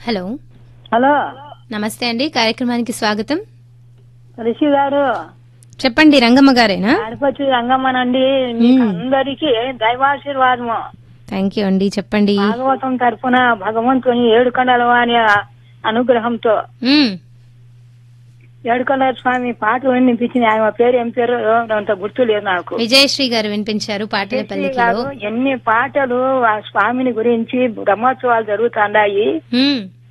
Hello hello నమస్తే అండి కార్యక్రమానికి స్వాగతం రిషి గారు చెప్పండి రంగమ్మ గారేనా ఆడపచ్చి రంగమ్మనండి మీకు అందరికి దైవాశీర్వాదము థ్యాంక్ యూ అండి చెప్పండి భాగవతం తరపున భగవంతుని ఏడుకొండల వారి అనుగ్రహంతో మ్మ్. ఏడుకొండల స్వామి పాట వినిపించింది ఆయన పేరు ఏం పేరు అంత గుర్తులేదు నాకు విజయశ్రీ గారు వినిపించారు పాటల రిషి పల్లికిలో గారు ఎన్ని పాటలు ఆ స్వామిని గురించి బ్రహ్మోత్సవాలు జరుగుతున్నాయి మ్మ్.